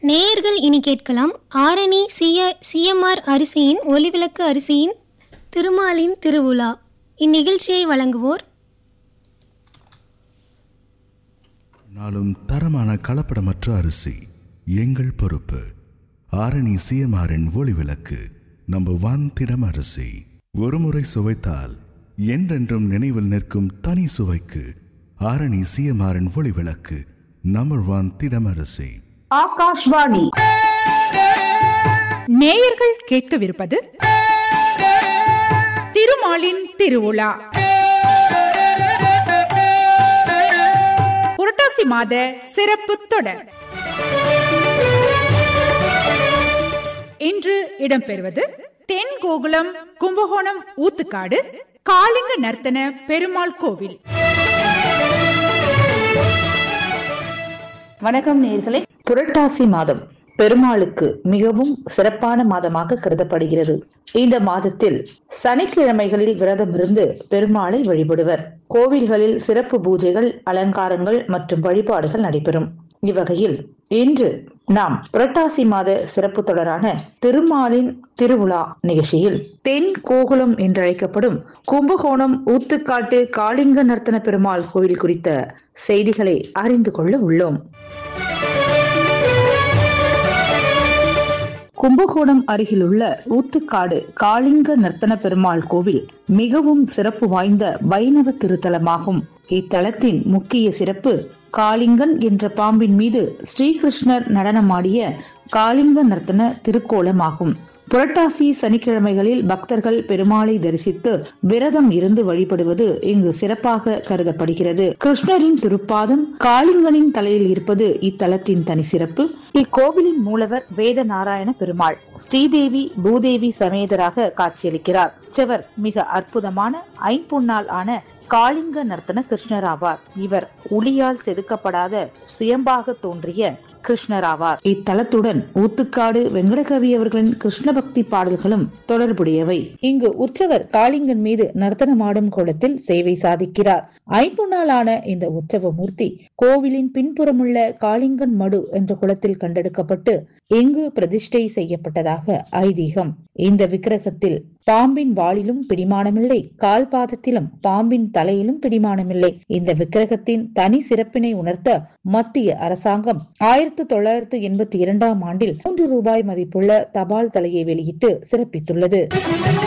நேயர்கள் இனி கேட்கலாம் ஆரணி சிய சிஎம்ஆர் அரிசியின் ஒலிவிளக்கு அரிசியின் திருமாலின் திருவிழா இந்நிகழ்ச்சியை வழங்குவோர் நாளும் தரமான கலப்படமற்ற அரிசி எங்கள் பொறுப்பு ஆரணி சிஎம்ஆரின் ஒளிவிளக்கு நம்பர் ஒன் திடம் அரிசி ஒருமுறை சுவைத்தால் என்றென்றும் நினைவில் நிற்கும் தனி சுவைக்கு ஆரணி சிஎம்ஆரின் ஒளிவிளக்கு நம்பர் ஒன் திடம் அரிசி ஆகாஷ்வாணி நேயர்கள் கேட்கவிருப்பது திருமாலின் திருவிழா புரட்டாசி மாத சிறப்பு தொடர் இன்று இடம்பெறுவது தென் கோகுலம் கும்பகோணம் ஊத்துக்காடு காளிங்க நர்த்தன பெருமாள் கோவில் வணக்கம் நேர்களே புரட்டாசி மாதம் பெருமாளுக்கு மிகவும் சிறப்பான மாதமாக கருதப்படுகிறது இந்த மாதத்தில் சனிக்கிழமைகளில் விரதம் இருந்து பெருமாளை வழிபடுவர் கோவில்களில் சிறப்பு பூஜைகள் அலங்காரங்கள் மற்றும் வழிபாடுகள் நடைபெறும் இவ்வகையில் இன்று நாம் புரட்டாசி மாத சிறப்பு தொடரான திருமாலின் திருவிழா நிகழ்ச்சியில் தென் கோகுலம் என்றழைக்கப்படும் கும்பகோணம் ஊத்துக்காட்டு காளிங்க நர்த்தன பெருமாள் கோவில் குறித்த செய்திகளை அறிந்து கொள்ள உள்ளோம் கும்பகோணம் அருகிலுள்ள ஊத்துக்காடு காளிங்க நர்த்தன பெருமாள் கோவில் மிகவும் சிறப்பு வாய்ந்த வைணவ திருத்தலமாகும் இத்தலத்தின் முக்கிய சிறப்பு காளிங்கன் என்ற பாம்பின் மீது ஸ்ரீகிருஷ்ணர் நடனமாடிய காளிங்க நர்த்தன திருக்கோலமாகும் புரட்டாசி சனிக்கிழமைகளில் பக்தர்கள் பெருமாளை தரிசித்து விரதம் இருந்து வழிபடுவது இங்கு சிறப்பாக கருதப்படுகிறது கிருஷ்ணரின் திருப்பாதம் காளிங்கனின் தலையில் இருப்பது இத்தலத்தின் தனி சிறப்பு இக்கோவிலின் மூலவர் வேத நாராயண பெருமாள் ஸ்ரீதேவி பூதேவி சமேதராக காட்சியளிக்கிறார் செவர் மிக அற்புதமான ஐம்பொன்னால் ஆன காளிங்க நர்த்தன கிருஷ்ணர் ஆவார் இவர் ஒளியால் செதுக்கப்படாத சுயம்பாக தோன்றிய கிருஷ்ணர் ஆவார் இத்தலத்துடன் ஊத்துக்காடு வெங்கடகவி அவர்களின் கிருஷ்ண பக்தி பாடல்களும் தொடர்புடையவை இங்கு உற்சவர் காளிங்கன் மீது நர்த்தனமாடும் கோலத்தில் சேவை சாதிக்கிறார் ஐம்பொன்னாலான இந்த உற்சவ மூர்த்தி கோவிலின் பின்புறமுள்ள காளிங்கன் மடு என்ற குளத்தில் கண்டெடுக்கப்பட்டு இங்கு பிரதிஷ்டை செய்யப்பட்டதாக ஐதீகம் இந்த விக்கிரகத்தில் பாம்பின் வாளிலும் பிடிமானமில்லை கால் பாதத்திலும் பாம்பின் தலையிலும் பிடிமானமில்லை இந்த விக்கிரகத்தின் தனி சிறப்பினை உணர்த்த மத்திய அரசாங்கம் ஆயிரத்தி தொள்ளாயிரத்து எண்பத்தி இரண்டாம் ஆண்டில் மூன்று ரூபாய் மதிப்புள்ள தபால் தலையை வெளியிட்டு சிறப்பித்துள்ளது